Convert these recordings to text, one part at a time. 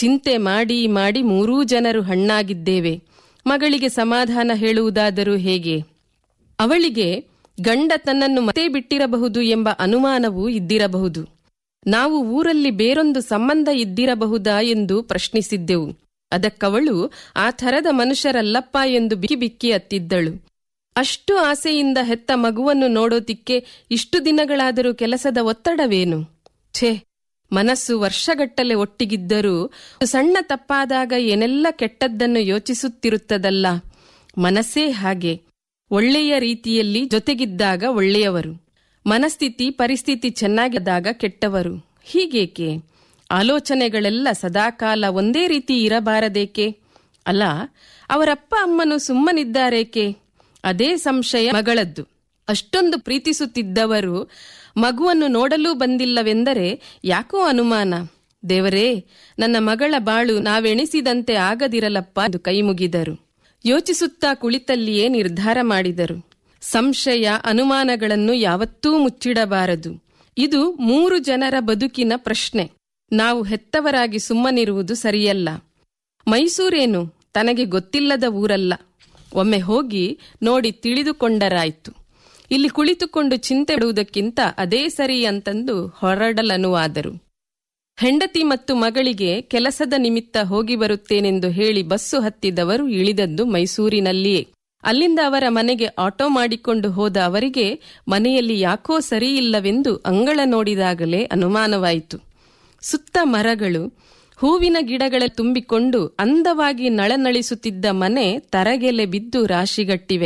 ಚಿಂತೆ ಮಾಡಿ ಮಾಡಿ ಮೂರೂ ಜನರು ಹಣ್ಣಾಗಿದ್ದೇವೆ ಮಗಳಿಗೆ ಸಮಾಧಾನ ಹೇಳುವುದಾದರೂ ಹೇಗೆ ಅವಳಿಗೆ ಗಂಡ ತನ್ನನ್ನು ಮತ್ತೆ ಬಿಟ್ಟಿರಬಹುದು ಎಂಬ ಅನುಮಾನವೂ ಇದ್ದಿರಬಹುದು ನಾವು ಊರಲ್ಲಿ ಬೇರೊಂದು ಸಂಬಂಧ ಇದ್ದಿರಬಹುದಾ ಎಂದು ಪ್ರಶ್ನಿಸಿದ್ದೆವು ಅದಕ್ಕವಳು ಆ ಥರದ ಮನುಷ್ಯರಲ್ಲಪ್ಪ ಎಂದು ಬಿಕ್ಕಿ ಬಿಕ್ಕಿ ಅತ್ತಿದ್ದಳು ಅಷ್ಟು ಆಸೆಯಿಂದ ಹೆತ್ತ ಮಗುವನ್ನು ನೋಡೋದಿಕ್ಕೆ ಇಷ್ಟು ದಿನಗಳಾದರೂ ಕೆಲಸದ ಒತ್ತಡವೇನು ಛೇ ಮನಸ್ಸು ವರ್ಷಗಟ್ಟಲೆ ಒಟ್ಟಿಗಿದ್ದರೂ ಸಣ್ಣ ತಪ್ಪಾದಾಗ ಏನೆಲ್ಲ ಕೆಟ್ಟದ್ದನ್ನು ಯೋಚಿಸುತ್ತಿರುತ್ತದಲ್ಲ ಮನಸ್ಸೇ ಹಾಗೆ ಒಳ್ಳೆಯ ರೀತಿಯಲ್ಲಿ ಜೊತೆಗಿದ್ದಾಗ ಒಳ್ಳೆಯವರು ಮನಸ್ಥಿತಿ ಪರಿಸ್ಥಿತಿ ಚೆನ್ನಾಗಿದ್ದಾಗ ಕೆಟ್ಟವರು ಹೀಗೇಕೆ ಆಲೋಚನೆಗಳೆಲ್ಲ ಸದಾಕಾಲ ಒಂದೇ ರೀತಿ ಇರಬಾರದೇಕೆ ಅಲ್ಲ ಅವರಪ್ಪ ಅಮ್ಮನು ಸುಮ್ಮನಿದ್ದಾರೇಕೆ ಅದೇ ಸಂಶಯ ಮಗಳದ್ದು ಅಷ್ಟೊಂದು ಪ್ರೀತಿಸುತ್ತಿದ್ದವರು ಮಗುವನ್ನು ನೋಡಲೂ ಬಂದಿಲ್ಲವೆಂದರೆ ಯಾಕೋ ಅನುಮಾನ ದೇವರೇ ನನ್ನ ಮಗಳ ಬಾಳು ನಾವೆಣಿಸಿದಂತೆ ಆಗದಿರಲಪ್ಪ ಎಂದು ಕೈಮುಗಿದರು ಯೋಚಿಸುತ್ತಾ ಕುಳಿತಲ್ಲಿಯೇ ನಿರ್ಧಾರ ಮಾಡಿದರು ಸಂಶಯ ಅನುಮಾನಗಳನ್ನು ಯಾವತ್ತೂ ಮುಚ್ಚಿಡಬಾರದು ಇದು ಮೂರು ಜನರ ಬದುಕಿನ ಪ್ರಶ್ನೆ ನಾವು ಹೆತ್ತವರಾಗಿ ಸುಮ್ಮನಿರುವುದು ಸರಿಯಲ್ಲ ಮೈಸೂರೇನು ತನಗೆ ಗೊತ್ತಿಲ್ಲದ ಊರಲ್ಲ ಒಮ್ಮೆ ಹೋಗಿ ನೋಡಿ ತಿಳಿದುಕೊಂಡರಾಯ್ತು ಇಲ್ಲಿ ಕುಳಿತುಕೊಂಡು ಚಿಂತೆ ಬಿಡುವುದಕ್ಕಿಂತ ಅದೇ ಸರಿ ಅಂತಂದು ಹೊರಡಲನುವಾದರು ಹೆಂಡತಿ ಮತ್ತು ಮಗಳಿಗೆ ಕೆಲಸದ ನಿಮಿತ್ತ ಹೋಗಿ ಬರುತ್ತೇನೆಂದು ಹೇಳಿ ಬಸ್ಸು ಹತ್ತಿದವರು ಇಳಿದದ್ದು ಮೈಸೂರಿನಲ್ಲಿಯೇ ಅಲ್ಲಿಂದ ಅವರ ಮನೆಗೆ ಆಟೋ ಮಾಡಿಕೊಂಡು ಹೋದ ಅವರಿಗೆ ಮನೆಯಲ್ಲಿ ಯಾಕೋ ಸರಿಯಿಲ್ಲವೆಂದು ಅಂಗಳ ನೋಡಿದಾಗಲೇ ಅನುಮಾನವಾಯಿತು ಸುತ್ತ ಮರಗಳು ಹೂವಿನ ಗಿಡಗಳ ತುಂಬಿಕೊಂಡು ಅಂದವಾಗಿ ನಳನಳಿಸುತ್ತಿದ್ದ ಮನೆ ತರಗೆಲೆ ಬಿದ್ದು ರಾಶಿಗಟ್ಟಿವೆ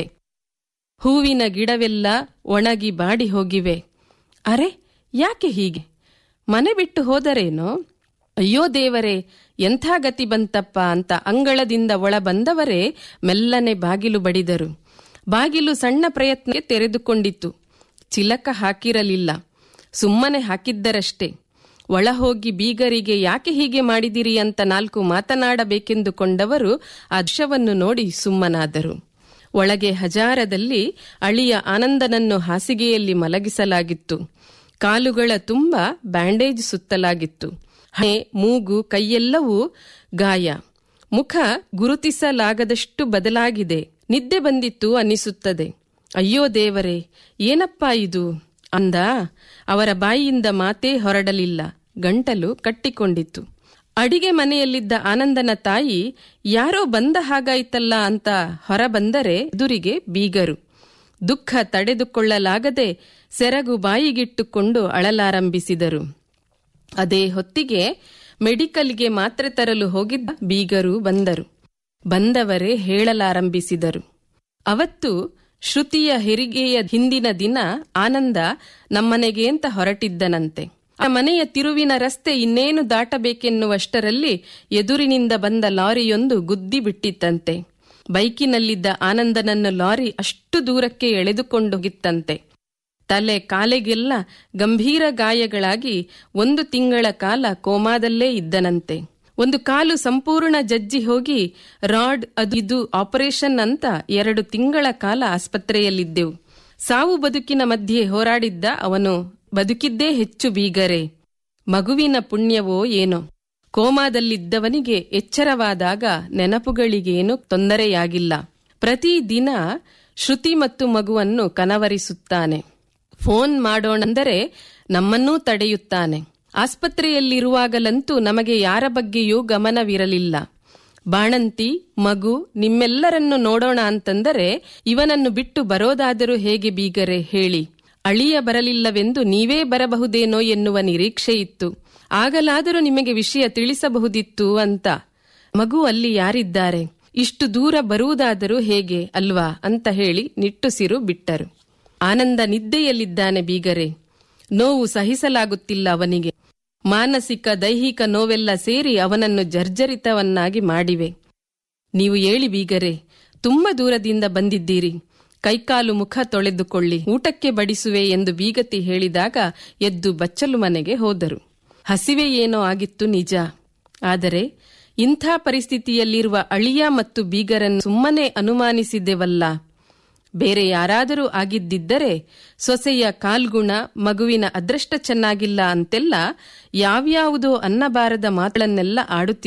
ಹೂವಿನ ಗಿಡವೆಲ್ಲ ಒಣಗಿ ಬಾಡಿ ಹೋಗಿವೆ ಅರೆ ಯಾಕೆ ಹೀಗೆ ಮನೆ ಬಿಟ್ಟು ಹೋದರೇನೋ ಅಯ್ಯೋ ದೇವರೇ ಎಂಥ ಗತಿ ಬಂತಪ್ಪ ಅಂತ ಅಂಗಳದಿಂದ ಒಳ ಬಂದವರೇ ಮೆಲ್ಲನೆ ಬಾಗಿಲು ಬಡಿದರು ಬಾಗಿಲು ಸಣ್ಣ ಪ್ರಯತ್ನಕ್ಕೆ ತೆರೆದುಕೊಂಡಿತು ಚಿಲಕ ಹಾಕಿರಲಿಲ್ಲ ಸುಮ್ಮನೆ ಹಾಕಿದ್ದರಷ್ಟೇ ಒಳ ಹೋಗಿ ಬೀಗರಿಗೆ ಯಾಕೆ ಹೀಗೆ ಮಾಡಿದಿರಿ ಅಂತ ನಾಲ್ಕು ಮಾತನಾಡಬೇಕೆಂದುಕೊಂಡವರು ಆ ದೃಶ್ಯವನ್ನು ನೋಡಿ ಸುಮ್ಮನಾದರು ಒಳಗೆ ಹಜಾರದಲ್ಲಿ ಅಳಿಯ ಆನಂದನನ್ನು ಹಾಸಿಗೆಯಲ್ಲಿ ಮಲಗಿಸಲಾಗಿತ್ತು ಕಾಲುಗಳ ತುಂಬ ಬ್ಯಾಂಡೇಜ್ ಸುತ್ತಲಾಗಿತ್ತು ಹಣೆ ಮೂಗು ಕೈಯೆಲ್ಲವೂ ಗಾಯ ಮುಖ ಗುರುತಿಸಲಾಗದಷ್ಟು ಬದಲಾಗಿದೆ ನಿದ್ದೆ ಬಂದಿತ್ತು ಅನ್ನಿಸುತ್ತದೆ ಅಯ್ಯೋ ದೇವರೇ ಏನಪ್ಪಾ ಇದು ಅಂದ ಅವರ ಬಾಯಿಯಿಂದ ಮಾತೇ ಹೊರಡಲಿಲ್ಲ ಗಂಟಲು ಕಟ್ಟಿಕೊಂಡಿತ್ತು ಅಡಿಗೆ ಮನೆಯಲ್ಲಿದ್ದ ಆನಂದನ ತಾಯಿ ಯಾರೋ ಬಂದ ಹಾಗಾಯ್ತಲ್ಲ ಅಂತ ಹೊರಬಂದರೆ ಎದುರಿಗೆ ಬೀಗರು ದುಃಖ ತಡೆದುಕೊಳ್ಳಲಾಗದೆ ಸೆರಗು ಬಾಯಿಗಿಟ್ಟುಕೊಂಡು ಅಳಲಾರಂಭಿಸಿದರು ಅದೇ ಹೊತ್ತಿಗೆ ಮೆಡಿಕಲ್ಗೆ ಮಾತ್ರೆ ತರಲು ಹೋಗಿದ್ದ ಬೀಗರು ಬಂದರು ಬಂದವರೇ ಹೇಳಲಾರಂಭಿಸಿದರು ಅವತ್ತು ಶ್ರುತಿಯ ಹೆರಿಗೆಯ ಹಿಂದಿನ ದಿನ ಆನಂದ ನಮ್ಮನೆಗೆ ಅಂತ ಹೊರಟಿದ್ದನಂತೆ ಆ ಮನೆಯ ತಿರುವಿನ ರಸ್ತೆ ಇನ್ನೇನು ದಾಟಬೇಕೆನ್ನುವಷ್ಟರಲ್ಲಿ ಎದುರಿನಿಂದ ಬಂದ ಲಾರಿಯೊಂದು ಗುದ್ದಿ ಬಿಟ್ಟಿತ್ತಂತೆ ಬೈಕಿನಲ್ಲಿದ್ದ ಆನಂದನನ್ನು ಲಾರಿ ಅಷ್ಟು ದೂರಕ್ಕೆ ಎಳೆದುಕೊಂಡೋಗಿತ್ತಂತೆ ತಲೆ ಕಾಲೆಗೆಲ್ಲ ಗಂಭೀರ ಗಾಯಗಳಾಗಿ ಒಂದು ತಿಂಗಳ ಕಾಲ ಕೋಮಾದಲ್ಲೇ ಇದ್ದನಂತೆ ಒಂದು ಕಾಲು ಸಂಪೂರ್ಣ ಜಜ್ಜಿ ಹೋಗಿ ರಾಡ್ ಅದು ಇದು ಆಪರೇಷನ್ ಅಂತ ಎರಡು ತಿಂಗಳ ಕಾಲ ಆಸ್ಪತ್ರೆಯಲ್ಲಿದ್ದೆವು ಸಾವು ಬದುಕಿನ ಮಧ್ಯೆ ಹೋರಾಡಿದ್ದ ಅವನು ಬದುಕಿದ್ದೇ ಹೆಚ್ಚು ಬೀಗರೆ ಮಗುವಿನ ಪುಣ್ಯವೋ ಏನೋ ಕೋಮಾದಲ್ಲಿದ್ದವನಿಗೆ ಎಚ್ಚರವಾದಾಗ ನೆನಪುಗಳಿಗೇನು ತೊಂದರೆಯಾಗಿಲ್ಲ ಪ್ರತಿದಿನ ಶ್ರುತಿ ಮತ್ತು ಮಗುವನ್ನು ಕನವರಿಸುತ್ತಾನೆ ಫೋನ್ ಮಾಡೋಣಂದರೆ ನಮ್ಮನ್ನೂ ತಡೆಯುತ್ತಾನೆ ಆಸ್ಪತ್ರೆಯಲ್ಲಿರುವಾಗಲಂತೂ ನಮಗೆ ಯಾರ ಬಗ್ಗೆಯೂ ಗಮನವಿರಲಿಲ್ಲ ಬಾಣಂತಿ ಮಗು ನಿಮ್ಮೆಲ್ಲರನ್ನು ನೋಡೋಣ ಅಂತಂದರೆ ಇವನನ್ನು ಬಿಟ್ಟು ಬರೋದಾದರೂ ಹೇಗೆ ಬೀಗರೆ ಹೇಳಿ ಅಳಿಯ ಬರಲಿಲ್ಲವೆಂದು ನೀವೇ ಬರಬಹುದೇನೋ ಎನ್ನುವ ನಿರೀಕ್ಷೆ ಇತ್ತು ಆಗಲಾದರೂ ನಿಮಗೆ ವಿಷಯ ತಿಳಿಸಬಹುದಿತ್ತು ಅಂತ ಮಗು ಅಲ್ಲಿ ಯಾರಿದ್ದಾರೆ ಇಷ್ಟು ದೂರ ಬರುವುದಾದರೂ ಹೇಗೆ ಅಲ್ವಾ ಅಂತ ಹೇಳಿ ನಿಟ್ಟುಸಿರು ಬಿಟ್ಟರು ಆನಂದ ನಿದ್ದೆಯಲ್ಲಿದ್ದಾನೆ ಬೀಗರೆ ನೋವು ಸಹಿಸಲಾಗುತ್ತಿಲ್ಲ ಅವನಿಗೆ ಮಾನಸಿಕ ದೈಹಿಕ ನೋವೆಲ್ಲ ಸೇರಿ ಅವನನ್ನು ಜರ್ಜರಿತವನ್ನಾಗಿ ಮಾಡಿವೆ ನೀವು ಏಳಿ ಬೀಗರೆ ತುಂಬ ದೂರದಿಂದ ಬಂದಿದ್ದೀರಿ ಕೈಕಾಲು ಮುಖ ತೊಳೆದುಕೊಳ್ಳಿ ಊಟಕ್ಕೆ ಬಡಿಸುವೆ ಎಂದು ಬೀಗತಿ ಹೇಳಿದಾಗ ಎದ್ದು ಬಚ್ಚಲು ಮನೆಗೆ ಹೋದರು ಹಸಿವೆ ಏನೋ ಆಗಿತ್ತು ನಿಜ ಆದರೆ ಇಂಥ ಪರಿಸ್ಥಿತಿಯಲ್ಲಿರುವ ಅಳಿಯ ಮತ್ತು ಬೀಗರನ್ನು ಸುಮ್ಮನೆ ಅನುಮಾನಿಸಿದೆವಲ್ಲ ಬೇರೆ ಯಾರಾದರೂ ಆಗಿದ್ದಿದ್ದರೆ ಸೊಸೆಯ ಕಾಲ್ಗುಣ ಮಗುವಿನ ಅದೃಷ್ಟ ಚೆನ್ನಾಗಿಲ್ಲ ಅಂತೆಲ್ಲ ಯಾವ್ಯಾವುದೋ ಅನ್ನಬಾರದ ಮಾತುಗಳನ್ನೆಲ್ಲ ಆಡುತ್ತಿದ್ದ